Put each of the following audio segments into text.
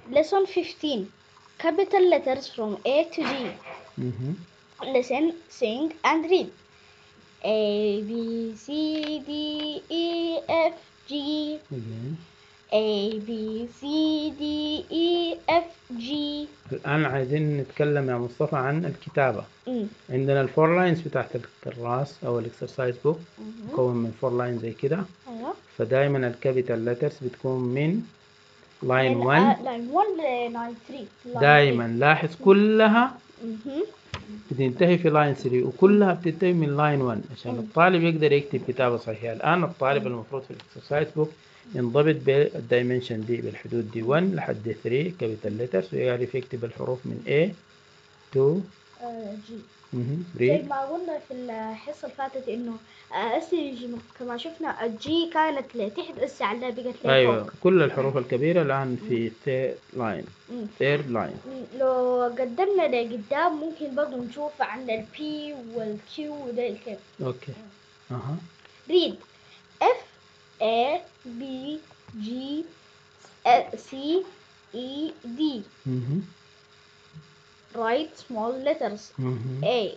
lesson 15 capital letters from A to G مهم. listen sing and read A B C D E F G again. A B C D E F G الآن عايزين نتكلم يا مصطفى عن الكتابة مم. عندنا الفور لاينز بتاعت الكراس أو الاكسرسايز بوك مهم. مكون من فور لاين زي كده ايوه فدايما الكابيتال لترز بتكون من لاين من- 1 آه، line 1 ل line 3 line دايما لاحظ كلها 3. مهم. بتنتهي في لاين 3 وكلها بتنتهي من لاين 1 عشان مم. الطالب يقدر يكتب كتابة صحيحة الآن الطالب المفروض في الاكسرسايز بوك ينضبط بالدايمنشن دي بالحدود دي 1 لحد 3 كابيتال لترز ويعرف يكتب الحروف من A to آه، G مهم. زي read ما قلنا في الحصة اللي فاتت انه آه، اسي جي كما شفنا الجي كانت لتحت اسي على بقت لفوق أيوة كل الحروف الكبيرة الآن في third line مم. third line مم. لو قدمنا لقدام ممكن برضو نشوف عن البي والكيو وده الكيف أوكي أها read F A B G uh, C E D مهم. write small letters مهم. A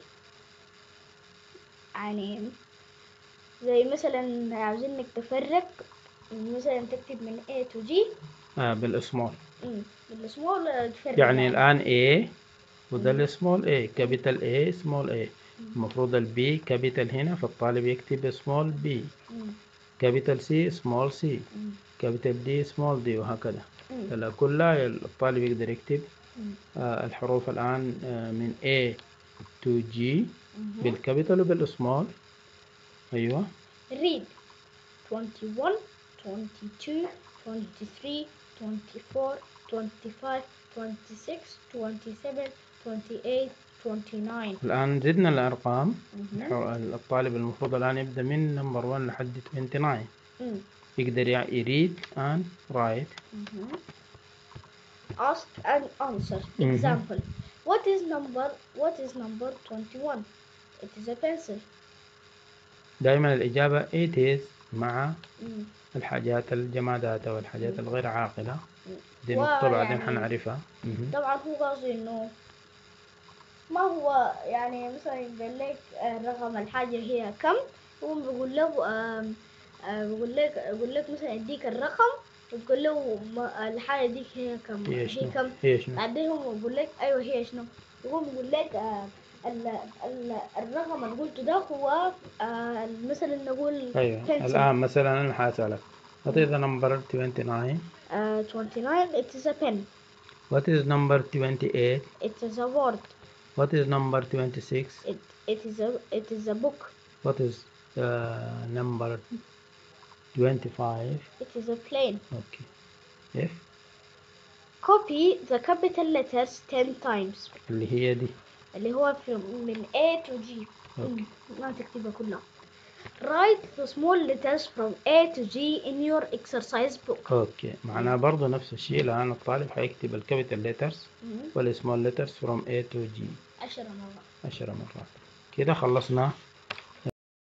يعني زي مثلا عاوزين انك تفرق مثلا تكتب من A to G آه بالسمول مم. بالسمول تفرق يعني الآن A وده السمول A كابيتال A سمول A المفروض البي كابيتال هنا فالطالب يكتب سمول بي مم. كابيتال سي سمول سي مم. كابيتال دي سمول دي وهكذا مم. هلا كلها الطالب يقدر يكتب مم. آه الحروف الآن آه من A to G مم. بالكابيتال وبالسمول أيوة read 21 22 23 24 25 26 27 28 29 الآن زدنا الأرقام مهم. الح- الطالب المفروض الآن يبدأ من نمبر 1 لحد 29 مم. يقدر يع- يريد and write Mhm. Ask and answer. Mhm. Example. What is number what is number 21? It is a pencil. دائما الإجابة it is مع مم. الحاجات الجمادات أو الحاجات الغير عاقلة دي و- نقطة بعدين يعني- حنعرفها مهم. طبعا هو قصدي انه ما هو يعني مثلا يقول لك آه، رقم الحاجة هي كم هو بيقول له آم، آه، بيقول لك يقول لك مثلا يديك الرقم وتقول له ما- الحاجة ديك هي كم هي هي شنو كم هي شنو بعدين هو بيقول لك ايوه هي شنو يقوم يقول لك آه ال ال الرقم اللي قلته ده هو آه مثلا نقول أيوة pencil. الآن مثلا أنا حاسألك what is the number 29 آه 29 it is a pen what is number 28 it is a word what is number 26 it it is a it is a book what is uh, number 25 it is a plane okay if copy the capital letters 10 times اللي هي دي اللي هو في من A to G أوكي. ما تكتبها كلها write the small letters from A to G in your exercise book اوكي معناها برضه نفس الشيء الآن الطالب حيكتب الكابيتال ليترز مم. والسمول ليترز from A to G عشرة مرات عشرة مرات كده خلصنا